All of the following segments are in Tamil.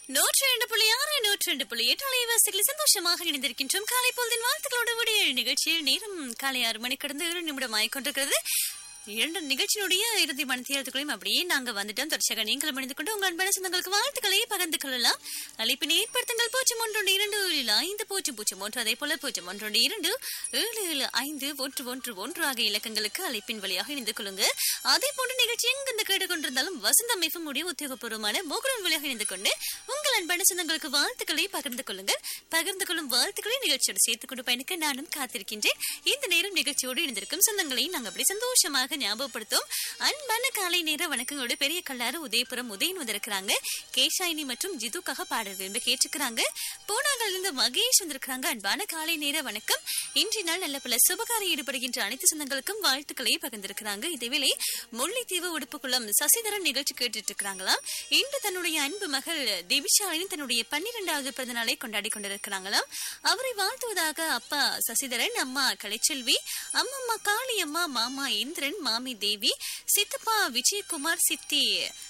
நூற்றி ரெண்டு புள்ளி ஆறு நூற்றி ரெண்டு புள்ளி எட்டு அலைவாசிகளில் சந்தோஷமாக இணைந்திருக்கின்றோம் காலை பொழுதின் வாழ்த்துக்களோடு விடிய நிகழ்ச்சியில் நேரம் காலை ஆறு மணி கடந்து ஏழு நிமிடம் ஆகிக்கொண்டிருக்கிறது இரண்டு நிகழ்ச்சியினுடைய இறுதி மனத்தியாளத்துக்களையும் அப்படியே நாங்க வந்துட்டோம் தொடர்ச்சியாக நீங்கள் மணிந்து கொண்டு உங்கள் அன்பான சொந்தங்களுக்கு வாழ்த்துக்களை பகிர்ந்து கொள்ளலாம் அழைப்பினை ஏற்படுத்துங்கள் பூஜ்ஜியம் ஒன்று இரண்டு ஏழு ஐந்து பூஜ்ஜியம் பூஜ்ஜியம் ஒன்று அதே போல பூஜ்ஜியம் ஒன்று இரண்டு ஏழு ஏழு ஐந்து ஒன்று ஒன்று ஒன்று ஆகிய இலக்கங்களுக்கு அழைப்பின் வழியாக இணைந்து கொள்ளுங்க அதே போன்ற நிகழ்ச்சி எங்கிருந்து கேட்டுக்கொண்டிருந்தாலும் வசந்த அமைப்பும் உடைய உத்தியோகபூர்வமான மோகரன் வழியாக இணைந்து கொண்டு உங்கள் அன்பான சொந்தங்களுக்கு வாழ்த்துக்களை பகிர்ந்து கொள்ளுங்கள் பகிர்ந்து கொள்ளும் வாழ்த்துக்களை நிகழ்ச்சியோடு சேர்த்துக் கொண்டு பயணிக்க நானும் காத்திருக்கின்றேன் இந்த நேரம் நிகழ்ச்சியோடு இணைந்திருக்கும் சொந்தங்களை நாங்கள் அப்படி சந்தோஷமாக ஞாபகப்படுத்தும் அன்பான காலை நேர வணக்கங்களோடு பெரிய கல்லாறு உதயபுரம் உதயன் வந்திருக்கிறாங்க கேஷாயினி மற்றும் ஜிதுக்காக பாடல் விரும்பி கேட்டுக்கிறாங்க போனாங்கல்ல இருந்து மகேஷ் வந்திருக்கிறாங்க அன்பான காலை நேர வணக்கம் இன்றைய நாள் நல்ல பல சுபகாரி ஈடுபடுகின்ற அனைத்து சொந்தங்களுக்கும் வாழ்த்துக்களை பகிர்ந்திருக்கிறாங்க இதேவேளை முல்லைத்தீவு உடுப்புக்குளம் சசிதரன் நிகழ்ச்சி கேட்டுட்டு இருக்கிறாங்களாம் இன்று தன்னுடைய அன்பு மகள் திவிஷாலினி தன்னுடைய பன்னிரெண்டாவது பிறந்த நாளை கொண்டாடி கொண்டிருக்கிறாங்களாம் அவரை வாழ்த்துவதாக அப்பா சசிதரன் அம்மா கலைச்செல்வி அம்மம்மா காளியம்மா மாமா இந்திரன் மாமி தேவி சித்தப்பா விஜயகுமார் சித்தி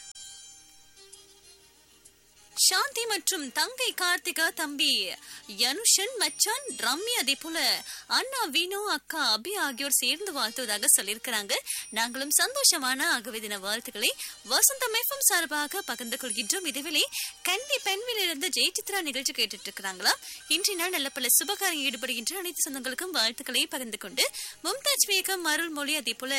சாந்தி மற்றும் தங்கை கார்த்திகா தம்பி யனுஷன் மச்சான் ரம்யா அதே போல அண்ணா வினோ அக்கா அபி ஆகியோர் சேர்ந்து வாழ்த்துவதாக சொல்லியிருக்கிறாங்க நாங்களும் சந்தோஷமான ஆகவே தின வாழ்த்துக்களை வசந்தம் எஃப்எம் சார்பாக பகிர்ந்து கொள்கின்றோம் இதுவிலே கண்டி பெண்விலிருந்து ஜெய் சித்ரா நிகழ்ச்சி கேட்டுட்டு இருக்கிறாங்களா இன்றைய நாள் நல்ல பல சுபகாரம் ஈடுபடுகின்ற அனைத்து சொந்தங்களுக்கும் வாழ்த்துக்களை பகிர்ந்து கொண்டு மும்தாஜ் வேகம் அருள்மொழி அதே போல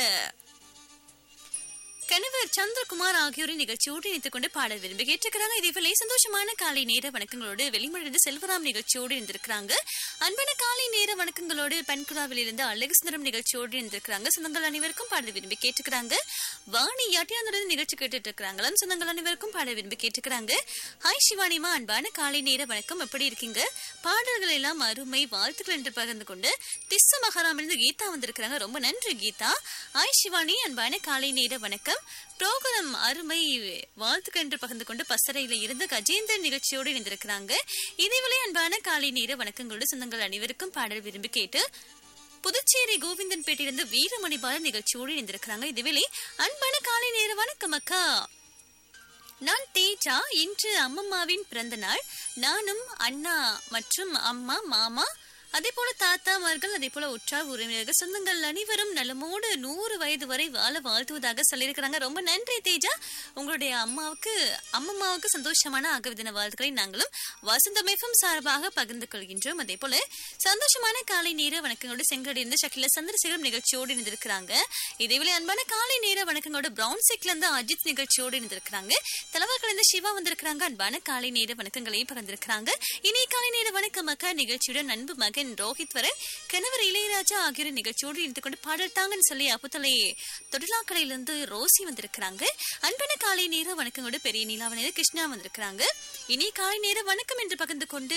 கணவர் சந்திரகுமார் ஆகியோரின் நிகழ்ச்சியோடு இணைத்துக் கொண்டு பாடல் விரும்பி கேட்டிருக்கிறாங்க இதேவேளை சந்தோஷமான காலை நேர வணக்கங்களோடு வெளிமொழிந்து செல்வராம் நிகழ்ச்சியோடு இருந்திருக்கிறாங்க அன்பான காலை நேர வணக்கங்களோடு பெண்குழாவில் இருந்து அழகு சுந்தரம் நிகழ்ச்சியோடு இருந்திருக்கிறாங்க சொந்தங்கள் அனைவருக்கும் பாடல் விரும்பி கேட்டுக்கிறாங்க வாணி யாட்டியாந்துடன் நிகழ்ச்சி கேட்டுட்டு இருக்கிறாங்களாம் சொந்தங்கள் அனைவருக்கும் பாடல் விரும்பி கேட்டுக்கிறாங்க ஹாய் சிவானிமா அன்பான காலை நேர வணக்கம் எப்படி இருக்கீங்க பாடல்கள் எல்லாம் அருமை வாழ்த்துக்கள் என்று பகிர்ந்து கொண்டு திஸ்ஸ மகாராமிலிருந்து கீதா வந்திருக்கிறாங்க ரொம்ப நன்றி கீதா ஹாய் சிவானி அன்பான காலை நேர வணக்கம் புரோகிராம் அருமை வாழ்த்துக்கள் என்று பகிர்ந்து கொண்டு பசறையில இருந்து கஜேந்திரன் நிகழ்ச்சியோடு இணைந்திருக்கிறாங்க இதேவேளை அன்பான காலை நேர வணக்கங்களோடு சொந்தங்கள் அனைவருக்கும் பாடல் விரும்பி கேட்டு புதுச்சேரி கோவிந்தன் பேட்டிலிருந்து வீரமணி பாலன் நிகழ்ச்சியோடு இணைந்திருக்கிறாங்க இதுவேளை அன்பான காலை நேர வணக்கம் அக்கா நான் தேஜா இன்று அம்மம்மாவின் பிறந்த நாள் நானும் அண்ணா மற்றும் அம்மா மாமா அதே போல தாத்தாமார்கள் அதே போல உற்றார் உறவினர்கள் சொந்தங்கள் அனைவரும் நலமோடு நூறு வயது வரை வாழ வாழ்த்துவதாக சொல்லியிருக்கிறாங்க ரொம்ப நன்றி தேஜா உங்களுடைய அம்மாவுக்கு அம்மம்மாவுக்கு சந்தோஷமான ஆகவிதன வாழ்த்துக்களை நாங்களும் வசந்தமேஃபம் சார்பாக பகிர்ந்து கொள்கின்றோம் அதே போல சந்தோஷமான காலை நேர வணக்கங்களோடு செங்கடி இருந்து சக்கில சந்திரசேகரம் நிகழ்ச்சியோடு இருந்திருக்கிறாங்க இதேவேளை அன்பான காலை நேர வணக்கங்களோடு பிரவுன் சிக்ல இருந்து அஜித் நிகழ்ச்சியோடு இருந்திருக்கிறாங்க தலைவர்கள் இருந்து சிவா வந்திருக்கிறாங்க அன்பான காலை நேர வணக்கங்களையும் பகிர்ந்திருக்கிறாங்க இனி காலை நேர வணக்கம் அக்கா நிகழ்ச்சியுடன் அன்பு மகன் ரோஹித் வரன் கணவர் இளையராஜா ஆகியோர் நிகழ்ச்சியோடு இருந்து கொண்டு பாடல் தாங்கன்னு சொல்லி அப்புத்தலை தொழிலாக்கலையிலிருந்து ரோசி வந்திருக்கிறாங்க அன்பான காலை நேர வணக்கங்களோடு பெரிய நீலாவணையில கிருஷ்ணா வந்திருக்கிறாங்க இனி காலை நேர வணக்கம் என்று பகிர்ந்து கொண்டு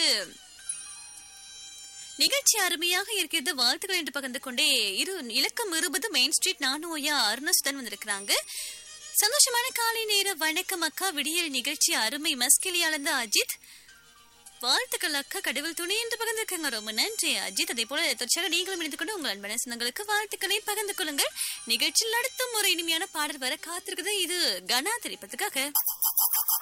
நிகழ்ச்சி அருமையாக இருக்கிறது வாழ்த்துக்கள் என்று பகிர்ந்து கொண்டே இரு இலக்கம் இருபது மெயின் ஸ்ட்ரீட் நானோயா அருணசுதன் வந்திருக்கிறாங்க சந்தோஷமான காலை நேர வணக்கம் அக்கா விடியல் நிகழ்ச்சி அருமை மஸ்கிலியாளந்த அஜித் வாழ்த்துக்கள் அக்கா கடவுள் துணை என்று பகிர்ந்திருக்காங்க ரொம்ப நன்றி அஜித் அதே போல தொடர்ச்சியாக நீங்களும் இணைந்து கொண்டு உங்கள் அன்பான சொந்தங்களுக்கு வாழ்த்துக்களை பகிர்ந்து கொள்ளுங்கள் நிகழ்ச்சியில் அடுத்தும் ஒரு இனிமையான பாடல் வர காத்திருக்குது இது கனா திரைப்பதுக்காக